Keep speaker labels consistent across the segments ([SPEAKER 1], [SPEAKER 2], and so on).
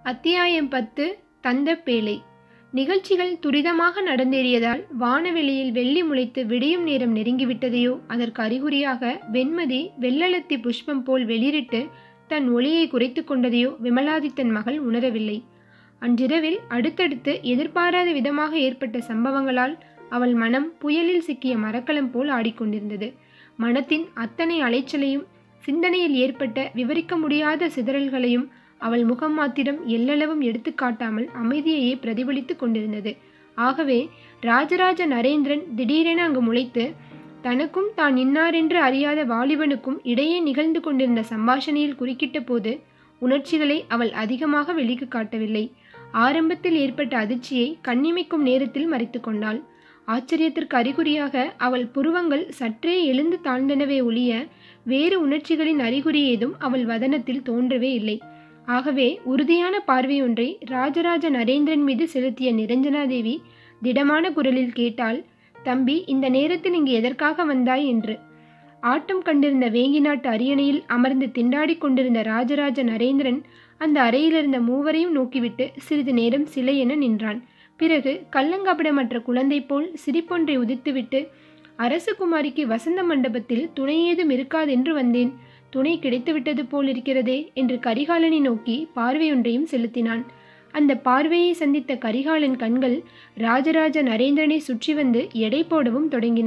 [SPEAKER 1] அத்தியாயம் பத்து தந்தப்பேழை நிகழ்ச்சிகள் துரிதமாக நடந்தேறியதால் வானவெளியில் வெள்ளி முளைத்து விடியும் நேரம் நெருங்கிவிட்டதையோ அதற்கு அறிகுறியாக வெண்மதி வெள்ளலத்தி புஷ்பம் போல் வெளிரிட்டு தன் ஒளியை குறைத்து கொண்டதையோ விமலாதித்தன் மகள் உணரவில்லை அன்றிரவில் அடுத்தடுத்து எதிர்பாராத விதமாக ஏற்பட்ட சம்பவங்களால் அவள் மனம் புயலில் சிக்கிய மரக்கலம் போல் ஆடிக்கொண்டிருந்தது மனத்தின் அத்தனை அலைச்சலையும் சிந்தனையில் ஏற்பட்ட விவரிக்க முடியாத சிதறல்களையும் அவள் முகம் மாத்திரம் எல்லளவும் எடுத்து காட்டாமல் அமைதியையே பிரதிபலித்து கொண்டிருந்தது ஆகவே ராஜராஜ நரேந்திரன் திடீரென அங்கு முளைத்து தனக்கும் தான் இன்னாரென்று அறியாத வாலிபனுக்கும் இடையே நிகழ்ந்து கொண்டிருந்த சம்பாஷணையில் குறுக்கிட்ட போது உணர்ச்சிகளை அவள் அதிகமாக வெளிக்கு காட்டவில்லை ஆரம்பத்தில் ஏற்பட்ட அதிர்ச்சியை கண்ணிமைக்கும் நேரத்தில் மறைத்து கொண்டாள் ஆச்சரியத்திற்கு அறிகுறியாக அவள் புருவங்கள் சற்றே எழுந்து தாழ்ந்தனவே ஒழிய வேறு உணர்ச்சிகளின் அறிகுறி ஏதும் அவள் வதனத்தில் தோன்றவே இல்லை ஆகவே உறுதியான பார்வையொன்றை ராஜராஜ நரேந்திரன் மீது செலுத்திய நிரஞ்சனாதேவி திடமான குரலில் கேட்டால் தம்பி இந்த நேரத்தில் இங்கு எதற்காக வந்தாய் என்று ஆட்டம் கண்டிருந்த வேங்கி நாட்டு அரியணையில் அமர்ந்து திண்டாடிக் கொண்டிருந்த ராஜராஜ நரேந்திரன் அந்த அறையிலிருந்த மூவரையும் நோக்கிவிட்டு சிறிது நேரம் சிலை என நின்றான் பிறகு கள்ளங்கபடமற்ற குழந்தை போல் சிரிப்பொன்றை உதித்துவிட்டு அரசகுமாரிக்கு வசந்த மண்டபத்தில் துணை ஏதும் இருக்காதென்று வந்தேன் துணை கிடைத்துவிட்டது போல் இருக்கிறதே என்று கரிகாலனை நோக்கி பார்வையொன்றையும் செலுத்தினான் அந்த பார்வையை சந்தித்த கரிகாலன் கண்கள் ராஜராஜ நரேந்திரனை சுற்றி வந்து எடை போடவும் தொடங்கின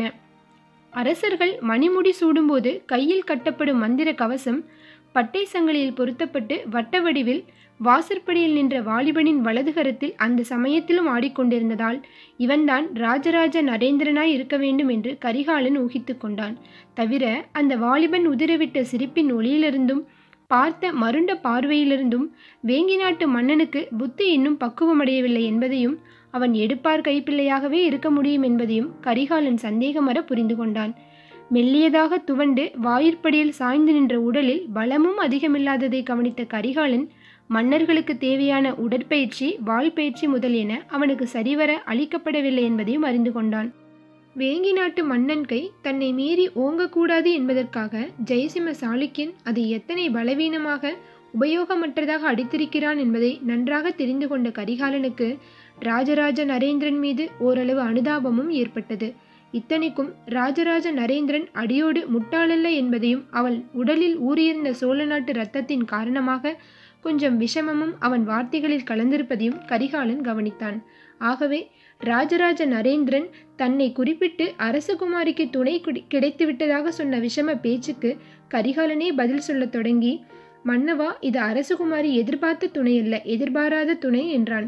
[SPEAKER 1] அரசர்கள் மணிமுடி சூடும்போது கையில் கட்டப்படும் மந்திர கவசம் பட்டை சங்கிலியில் பொருத்தப்பட்டு வட்ட வடிவில் வாசற்படியில் நின்ற வாலிபனின் வலது கரத்தில் அந்த சமயத்திலும் ஆடிக்கொண்டிருந்ததால் இவன்தான் ராஜராஜ நரேந்திரனாய் இருக்க வேண்டும் என்று கரிகாலன் ஊகித்து கொண்டான் தவிர அந்த வாலிபன் உதிரவிட்ட சிரிப்பின் ஒளியிலிருந்தும் பார்த்த மருண்ட பார்வையிலிருந்தும் வேங்கி நாட்டு மன்னனுக்கு புத்தி இன்னும் பக்குவமடையவில்லை என்பதையும் அவன் எடுப்பார் கைப்பிள்ளையாகவே இருக்க முடியும் என்பதையும் கரிகாலன் சந்தேகமர புரிந்து கொண்டான் மெல்லியதாக துவண்டு வாயிற்படியில் சாய்ந்து நின்ற உடலில் பலமும் அதிகமில்லாததை கவனித்த கரிகாலன் மன்னர்களுக்கு தேவையான உடற்பயிற்சி பயிற்சி முதல் என அவனுக்கு சரிவர அளிக்கப்படவில்லை என்பதையும் அறிந்து கொண்டான் வேங்கி நாட்டு மன்னன் கை தன்னை மீறி ஓங்கக்கூடாது என்பதற்காக ஜெயசிம்ம சாளுக்கியன் அதை எத்தனை பலவீனமாக உபயோகமற்றதாக அடித்திருக்கிறான் என்பதை நன்றாக தெரிந்து கொண்ட கரிகாலனுக்கு ராஜராஜ நரேந்திரன் மீது ஓரளவு அனுதாபமும் ஏற்பட்டது இத்தனைக்கும் ராஜராஜ நரேந்திரன் அடியோடு முட்டாளல்ல என்பதையும் அவள் உடலில் ஊறியிருந்த சோழ நாட்டு இரத்தத்தின் காரணமாக கொஞ்சம் விஷமமும் அவன் வார்த்தைகளில் கலந்திருப்பதையும் கரிகாலன் கவனித்தான் ஆகவே ராஜராஜ நரேந்திரன் தன்னை குறிப்பிட்டு அரசகுமாரிக்கு துணை கிடைத்துவிட்டதாக சொன்ன விஷம பேச்சுக்கு கரிகாலனே பதில் சொல்லத் தொடங்கி மன்னவா இது அரசகுமாரி எதிர்பார்த்த துணை அல்ல எதிர்பாராத துணை என்றான்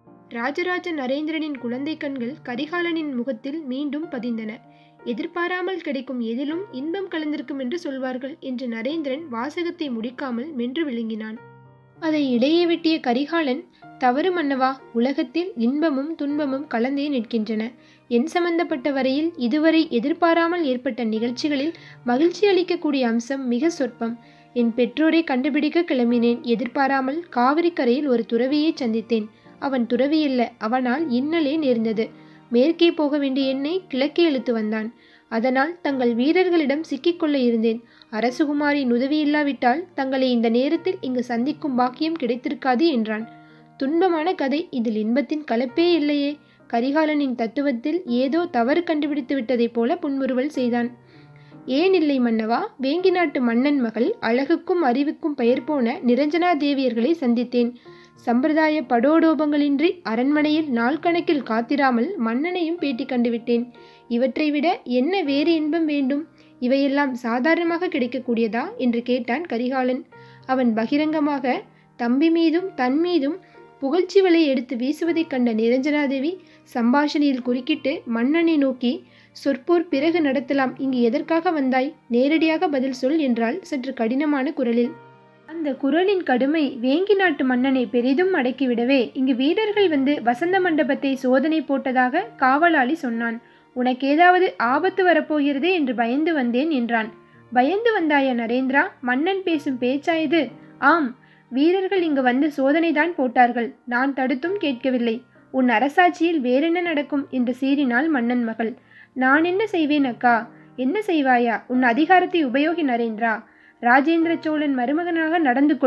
[SPEAKER 1] ராஜராஜ நரேந்திரனின் குழந்தை கண்கள் கரிகாலனின் முகத்தில் மீண்டும் பதிந்தன எதிர்பாராமல் கிடைக்கும் எதிலும் இன்பம் கலந்திருக்கும் என்று சொல்வார்கள் என்று நரேந்திரன் வாசகத்தை முடிக்காமல் மென்று விழுங்கினான் அதை இடையே வெட்டிய கரிகாலன் தவறு மன்னவா உலகத்தில் இன்பமும் துன்பமும் கலந்தே நிற்கின்றன என் சம்பந்தப்பட்ட வரையில் இதுவரை எதிர்பாராமல் ஏற்பட்ட நிகழ்ச்சிகளில் மகிழ்ச்சி அளிக்கக்கூடிய அம்சம் மிக சொற்பம் என் பெற்றோரை கண்டுபிடிக்க கிளம்பினேன் எதிர்பாராமல் காவிரி கரையில் ஒரு துறவியை சந்தித்தேன் அவன் துறவியல்ல அவனால் இன்னலே நேர்ந்தது மேற்கே போக வேண்டிய என்னை கிழக்கே இழுத்து வந்தான் அதனால் தங்கள் வீரர்களிடம் சிக்கிக்கொள்ள இருந்தேன் அரசுகுமாரின் உதவி இல்லாவிட்டால் தங்களை இந்த நேரத்தில் இங்கு சந்திக்கும் பாக்கியம் கிடைத்திருக்காது என்றான் துன்பமான கதை இதில் இன்பத்தின் கலப்பே இல்லையே கரிகாலனின் தத்துவத்தில் ஏதோ தவறு கண்டுபிடித்து விட்டதைப் போல புன்முறுவல் செய்தான் ஏன் இல்லை மன்னவா வேங்கி நாட்டு மன்னன் மகள் அழகுக்கும் அறிவுக்கும் பெயர் போன நிரஞ்சனா தேவியர்களை சந்தித்தேன் சம்பிரதாய படோடோபங்களின்றி அரண்மனையில் நாள் கணக்கில் காத்திராமல் மன்னனையும் பேட்டி கண்டுவிட்டேன் இவற்றை விட என்ன வேறு இன்பம் வேண்டும் இவையெல்லாம் சாதாரணமாக கிடைக்கக்கூடியதா என்று கேட்டான் கரிகாலன் அவன் பகிரங்கமாக தம்பி மீதும் தன் மீதும் புகழ்ச்சி வலை எடுத்து வீசுவதைக் கண்ட நிரஞ்சனாதேவி சம்பாஷணையில் குறுக்கிட்டு மன்னனை நோக்கி சொற்போர் பிறகு நடத்தலாம் இங்கு எதற்காக வந்தாய் நேரடியாக பதில் சொல் என்றால் சற்று கடினமான குரலில் அந்த குரலின் கடுமை வேங்கி நாட்டு மன்னனை பெரிதும் அடக்கிவிடவே இங்கு வீரர்கள் வந்து வசந்த மண்டபத்தை சோதனை போட்டதாக காவலாளி சொன்னான் உனக்கு ஏதாவது ஆபத்து வரப்போகிறதே என்று பயந்து வந்தேன் என்றான் பயந்து வந்தாயா நரேந்திரா மன்னன் பேசும் பேச்சா இது ஆம் வீரர்கள் இங்கு வந்து சோதனைதான் போட்டார்கள் நான் தடுத்தும் கேட்கவில்லை உன் அரசாட்சியில் வேறென்ன நடக்கும் என்று சீறினாள் மன்னன் மகள் நான் என்ன செய்வேன் அக்கா என்ன செய்வாயா உன் அதிகாரத்தை உபயோகி நரேந்திரா ராஜேந்திர சோழன் மருமகனாக நடந்து கொள்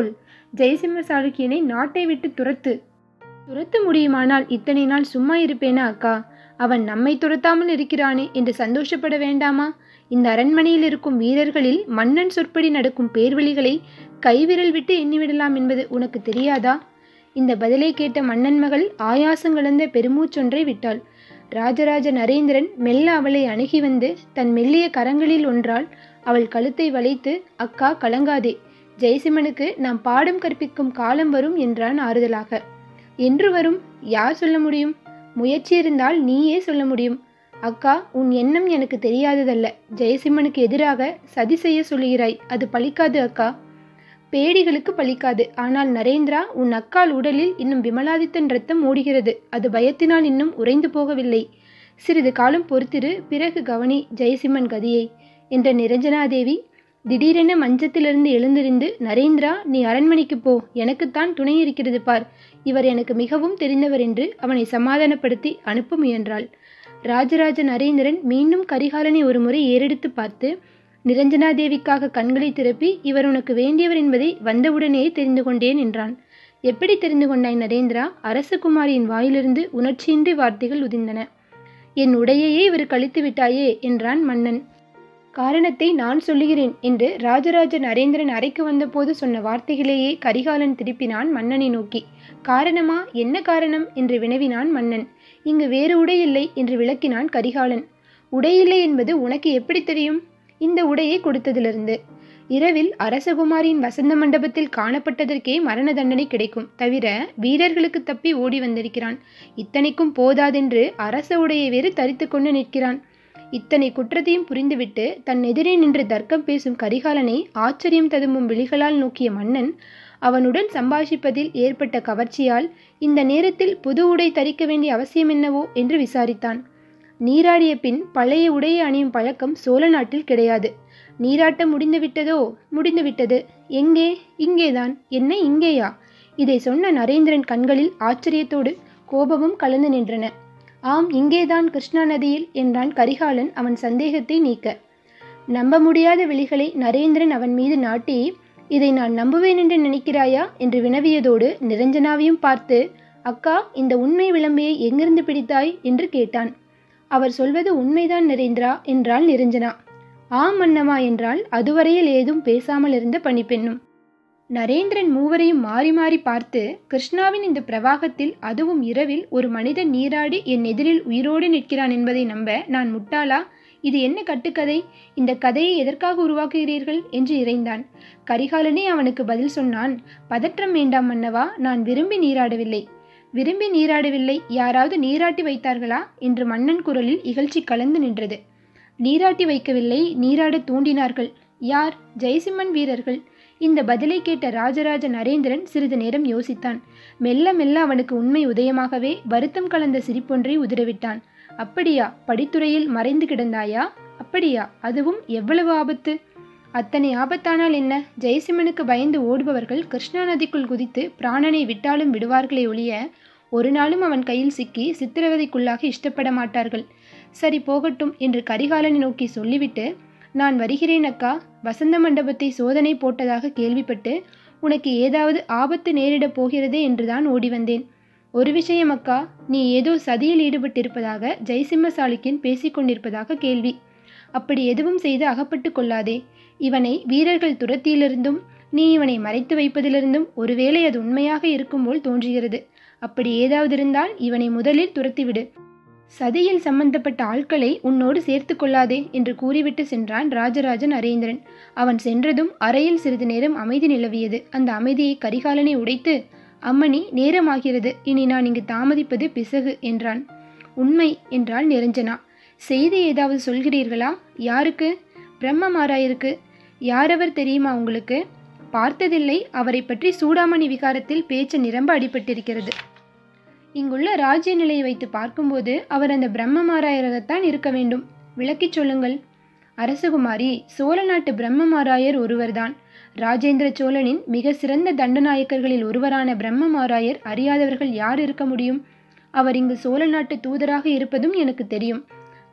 [SPEAKER 1] ஜெயசிம்ம சாளுக்கியனை நாட்டை விட்டு துரத்து துரத்த முடியுமானால் இத்தனை நாள் சும்மா இருப்பேனா அக்கா அவன் நம்மை துரத்தாமல் இருக்கிறானே என்று சந்தோஷப்பட வேண்டாமா இந்த அரண்மனையில் இருக்கும் வீரர்களில் மன்னன் சொற்படி நடக்கும் பேர்வழிகளை கைவிரல் விட்டு எண்ணிவிடலாம் என்பது உனக்கு தெரியாதா இந்த பதிலை கேட்ட மன்னன் மகள் ஆயாசம் கலந்த பெருமூச்சொன்றை விட்டாள் ராஜராஜ நரேந்திரன் மெல்ல அவளை அணுகி வந்து தன் மெல்லிய கரங்களில் ஒன்றால் அவள் கழுத்தை வளைத்து அக்கா கலங்காதே ஜெயசிம்மனுக்கு நாம் பாடம் கற்பிக்கும் காலம் வரும் என்றான் ஆறுதலாக என்று வரும் யார் சொல்ல முடியும் முயற்சி இருந்தால் நீயே சொல்ல முடியும் அக்கா உன் எண்ணம் எனக்கு தெரியாததல்ல ஜெயசிம்மனுக்கு எதிராக சதி செய்ய சொல்லுகிறாய் அது பலிக்காது அக்கா பேடிகளுக்கு பலிக்காது ஆனால் நரேந்திரா உன் அக்கால் உடலில் இன்னும் விமலாதித்தன் ரத்தம் ஓடுகிறது அது பயத்தினால் இன்னும் உறைந்து போகவில்லை சிறிது காலம் பொறுத்திரு பிறகு கவனி ஜெயசிம்மன் கதியை என்ற நிரஞ்சனாதேவி திடீரென மஞ்சத்திலிருந்து எழுந்திருந்து நரேந்திரா நீ அரண்மனைக்கு போ எனக்குத்தான் துணை இருக்கிறது பார் இவர் எனக்கு மிகவும் தெரிந்தவர் என்று அவனை சமாதானப்படுத்தி அனுப்ப முயன்றாள் ராஜராஜ நரேந்திரன் மீண்டும் கரிகாலனை ஒருமுறை ஏறெடுத்து பார்த்து நிரஞ்சனாதேவிக்காக கண்களை திறப்பி இவர் உனக்கு வேண்டியவர் என்பதை வந்தவுடனே தெரிந்து கொண்டேன் என்றான் எப்படி தெரிந்து கொண்டாய் நரேந்திரா அரசகுமாரியின் வாயிலிருந்து உணர்ச்சியின்றி வார்த்தைகள் உதிர்ந்தன என் உடையையே இவர் கழித்து விட்டாயே என்றான் மன்னன் காரணத்தை நான் சொல்லுகிறேன் என்று ராஜராஜ நரேந்திரன் அறைக்கு வந்தபோது சொன்ன வார்த்தைகளையே கரிகாலன் திருப்பினான் மன்னனை நோக்கி காரணமா என்ன காரணம் என்று வினவினான் மன்னன் இங்கு வேறு உடை இல்லை என்று விளக்கினான் கரிகாலன் உடையில்லை என்பது உனக்கு எப்படி தெரியும் இந்த உடையை கொடுத்ததிலிருந்து இரவில் அரசகுமாரியின் வசந்த மண்டபத்தில் காணப்பட்டதற்கே மரண தண்டனை கிடைக்கும் தவிர வீரர்களுக்கு தப்பி ஓடி வந்திருக்கிறான் இத்தனைக்கும் போதாதென்று அரச உடையை வேறு தரித்து கொண்டு நிற்கிறான் இத்தனை குற்றத்தையும் புரிந்துவிட்டு தன் எதிரே நின்று தர்க்கம் பேசும் கரிகாலனை ஆச்சரியம் ததும்பும் விழிகளால் நோக்கிய மன்னன் அவனுடன் சம்பாஷிப்பதில் ஏற்பட்ட கவர்ச்சியால் இந்த நேரத்தில் புது உடை தரிக்க வேண்டிய அவசியம் என்னவோ என்று விசாரித்தான் நீராடிய பின் பழைய உடையை அணியும் பழக்கம் சோழ நாட்டில் கிடையாது நீராட்டம் முடிந்துவிட்டதோ முடிந்துவிட்டது எங்கே இங்கேதான் என்ன இங்கேயா இதை சொன்ன நரேந்திரன் கண்களில் ஆச்சரியத்தோடு கோபமும் கலந்து நின்றன ஆம் இங்கேதான் கிருஷ்ணா நதியில் என்றான் கரிகாலன் அவன் சந்தேகத்தை நீக்க நம்ப முடியாத விழிகளை நரேந்திரன் அவன் மீது நாட்டி இதை நான் நம்புவேன் என்று நினைக்கிறாயா என்று வினவியதோடு நிரஞ்சனாவையும் பார்த்து அக்கா இந்த உண்மை விளம்பையை எங்கிருந்து பிடித்தாய் என்று கேட்டான் அவர் சொல்வது உண்மைதான் நரேந்திரா என்றாள் நிரஞ்சனா ஆம் மன்னவா என்றால் அதுவரையில் ஏதும் பேசாமல் இருந்த பணிப்பெண்ணும் நரேந்திரன் மூவரையும் மாறி மாறி பார்த்து கிருஷ்ணாவின் இந்த பிரவாகத்தில் அதுவும் இரவில் ஒரு மனிதன் நீராடி என் எதிரில் உயிரோடு நிற்கிறான் என்பதை நம்ப நான் முட்டாளா இது என்ன கட்டுக்கதை இந்த கதையை எதற்காக உருவாக்குகிறீர்கள் என்று இறைந்தான் கரிகாலனே அவனுக்கு பதில் சொன்னான் பதற்றம் வேண்டாம் மன்னவா நான் விரும்பி நீராடவில்லை விரும்பி நீராடவில்லை யாராவது நீராட்டி வைத்தார்களா என்று மன்னன் குரலில் இகழ்ச்சி கலந்து நின்றது நீராட்டி வைக்கவில்லை நீராட தூண்டினார்கள் யார் ஜெயசிம்மன் வீரர்கள் இந்த பதிலை கேட்ட ராஜராஜ நரேந்திரன் சிறிது நேரம் யோசித்தான் மெல்ல மெல்ல அவனுக்கு உண்மை உதயமாகவே வருத்தம் கலந்த சிரிப்பொன்றை உதிரவிட்டான் அப்படியா படித்துறையில் மறைந்து கிடந்தாயா அப்படியா அதுவும் எவ்வளவு ஆபத்து அத்தனை ஆபத்தானால் என்ன ஜெயசிம்மனுக்கு பயந்து ஓடுபவர்கள் கிருஷ்ணா நதிக்குள் குதித்து பிராணனை விட்டாலும் விடுவார்களே ஒழிய ஒரு நாளும் அவன் கையில் சிக்கி சித்திரவதைக்குள்ளாக இஷ்டப்பட மாட்டார்கள் சரி போகட்டும் என்று கரிகாலனை நோக்கி சொல்லிவிட்டு நான் வருகிறேன் அக்கா வசந்த மண்டபத்தை சோதனை போட்டதாக கேள்விப்பட்டு உனக்கு ஏதாவது ஆபத்து நேரிடப் போகிறதே என்றுதான் ஓடி வந்தேன் ஒரு விஷயம் அக்கா நீ ஏதோ சதியில் ஈடுபட்டிருப்பதாக ஜெயசிம்ம சாளுக்கியன் பேசிக்கொண்டிருப்பதாக கேள்வி அப்படி எதுவும் செய்து அகப்பட்டு கொள்ளாதே இவனை வீரர்கள் துரத்தியிலிருந்தும் நீ இவனை மறைத்து வைப்பதிலிருந்தும் ஒருவேளை அது உண்மையாக இருக்கும் போல் தோன்றுகிறது அப்படி ஏதாவது இருந்தால் இவனை முதலில் துரத்திவிடு சதியில் சம்பந்தப்பட்ட ஆட்களை உன்னோடு சேர்த்து கொள்ளாதே என்று கூறிவிட்டு சென்றான் ராஜராஜ நரேந்திரன் அவன் சென்றதும் அறையில் சிறிது நேரம் அமைதி நிலவியது அந்த அமைதியை கரிகாலனை உடைத்து அம்மணி நேரமாகிறது இனி நான் இங்கு தாமதிப்பது பிசகு என்றான் உண்மை என்றாள் நிரஞ்சனா செய்தி ஏதாவது சொல்கிறீர்களா யாருக்கு பிரம்மமாராயருக்கு யாரவர் தெரியுமா உங்களுக்கு பார்த்ததில்லை அவரை பற்றி சூடாமணி விகாரத்தில் பேச்சு நிரம்ப அடிபட்டிருக்கிறது இங்குள்ள ராஜ்ய நிலையை வைத்து பார்க்கும்போது அவர் அந்த பிரம்மமாராயராகத்தான் இருக்க வேண்டும் விளக்கிச் சொல்லுங்கள் அரசகுமாரி சோழ நாட்டு பிரம்மமாராயர் ஒருவர்தான் ராஜேந்திர சோழனின் மிக சிறந்த தண்டநாயக்கர்களில் ஒருவரான பிரம்மமாராயர் அறியாதவர்கள் யார் இருக்க முடியும் அவர் இங்கு சோழ நாட்டு தூதராக இருப்பதும் எனக்கு தெரியும்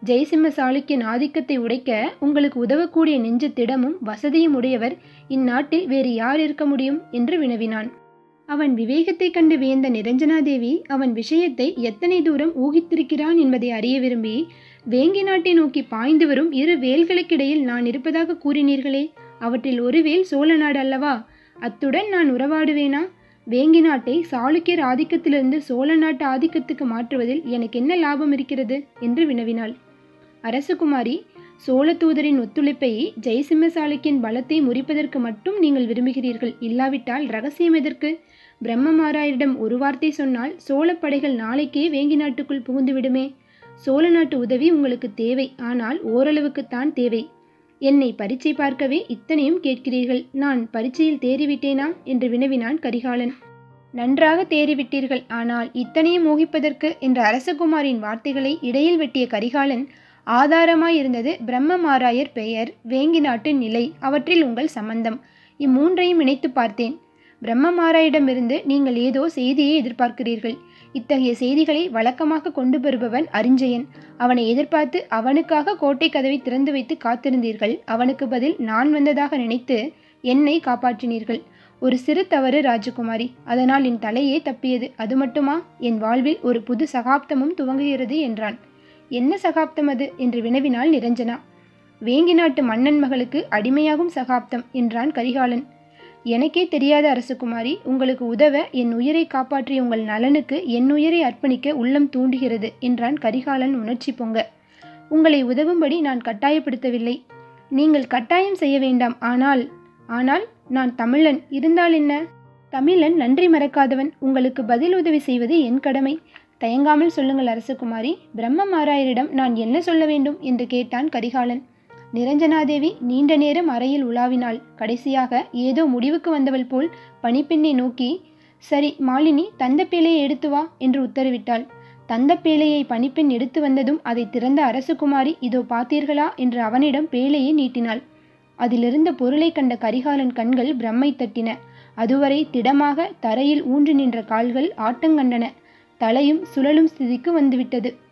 [SPEAKER 1] ஜெயசிம்ம சாளுக்கியன் ஆதிக்கத்தை உடைக்க உங்களுக்கு உதவக்கூடிய நெஞ்ச திடமும் வசதியும் உடையவர் இந்நாட்டில் வேறு யார் இருக்க முடியும் என்று வினவினான் அவன் விவேகத்தைக் கண்டு வியந்த நிரஞ்சனாதேவி அவன் விஷயத்தை எத்தனை தூரம் ஊகித்திருக்கிறான் என்பதை அறிய விரும்பி வேங்கி நாட்டை நோக்கி பாய்ந்து வரும் இரு வேல்களுக்கிடையில் நான் இருப்பதாக கூறினீர்களே அவற்றில் ஒரு வேல் சோழ நாடு அல்லவா அத்துடன் நான் உறவாடுவேனா வேங்கி நாட்டை சாளுக்கியர் ஆதிக்கத்திலிருந்து சோழ நாட்டு ஆதிக்கத்துக்கு மாற்றுவதில் எனக்கு என்ன லாபம் இருக்கிறது என்று வினவினாள் அரசகுமாரி சோழ தூதரின் ஒத்துழைப்பை ஜெயசிம்ம சாளுக்கியின் பலத்தை முறிப்பதற்கு மட்டும் நீங்கள் விரும்புகிறீர்கள் இல்லாவிட்டால் ரகசியம் எதற்கு பிரம்மமாராயரிடம் ஒரு வார்த்தை சொன்னால் சோழ படைகள் நாளைக்கே வேங்கி நாட்டுக்குள் புகுந்துவிடுமே சோழ நாட்டு உதவி உங்களுக்கு தேவை ஆனால் ஓரளவுக்குத்தான் தேவை என்னை பரீட்சை பார்க்கவே இத்தனையும் கேட்கிறீர்கள் நான் பரீட்சையில் தேறிவிட்டேனா என்று வினவினான் கரிகாலன் நன்றாக தேறிவிட்டீர்கள் ஆனால் இத்தனையும் மோகிப்பதற்கு என்ற அரசகுமாரின் வார்த்தைகளை இடையில் வெட்டிய கரிகாலன் ஆதாரமாயிருந்தது பிரம்மமாராயர் பெயர் வேங்கி நாட்டு நிலை அவற்றில் உங்கள் சம்பந்தம் இம்மூன்றையும் இணைத்து பார்த்தேன் பிரம்மமாராயிடமிருந்து நீங்கள் ஏதோ செய்தியை எதிர்பார்க்கிறீர்கள் இத்தகைய செய்திகளை வழக்கமாக கொண்டு வருபவன் அரிஞ்சயன் அவனை எதிர்பார்த்து அவனுக்காக கோட்டை கதவை திறந்து வைத்து காத்திருந்தீர்கள் அவனுக்கு பதில் நான் வந்ததாக நினைத்து என்னை காப்பாற்றினீர்கள் ஒரு சிறு தவறு ராஜகுமாரி அதனால் என் தலையே தப்பியது அது மட்டுமா என் வாழ்வில் ஒரு புது சகாப்தமும் துவங்குகிறது என்றான் என்ன சகாப்தம் அது என்று வினவினாள் நிரஞ்சனா வேங்கி நாட்டு மன்னன் மகளுக்கு அடிமையாகும் சகாப்தம் என்றான் கரிகாலன் எனக்கே தெரியாத அரசகுமாரி உங்களுக்கு உதவ என் உயிரை காப்பாற்றிய உங்கள் நலனுக்கு என் உயிரை அர்ப்பணிக்க உள்ளம் தூண்டுகிறது என்றான் கரிகாலன் உணர்ச்சி பொங்க உங்களை உதவும்படி நான் கட்டாயப்படுத்தவில்லை நீங்கள் கட்டாயம் செய்ய வேண்டாம் ஆனால் ஆனால் நான் தமிழன் இருந்தால் என்ன தமிழன் நன்றி மறக்காதவன் உங்களுக்கு பதில் உதவி செய்வது என் கடமை தயங்காமல் சொல்லுங்கள் அரசகுமாரி பிரம்மமாராயரிடம் நான் என்ன சொல்ல வேண்டும் என்று கேட்டான் கரிகாலன் நிரஞ்சனாதேவி நீண்ட நேரம் அறையில் உலாவினாள் கடைசியாக ஏதோ முடிவுக்கு வந்தவள் போல் பணிப்பெண்ணை நோக்கி சரி மாலினி தந்த பேழையை எடுத்து வா என்று உத்தரவிட்டாள் தந்த பேழையை பணிப்பெண் எடுத்து வந்ததும் அதை திறந்த அரசகுமாரி இதோ பார்த்தீர்களா என்று அவனிடம் பேழையை நீட்டினாள் அதிலிருந்த பொருளை கண்ட கரிகாலன் கண்கள் பிரம்மை தட்டின அதுவரை திடமாக தரையில் ஊன்றி நின்ற கால்கள் ஆட்டங்கண்டன தலையும் சுழலும் ஸ்திதிக்கு வந்துவிட்டது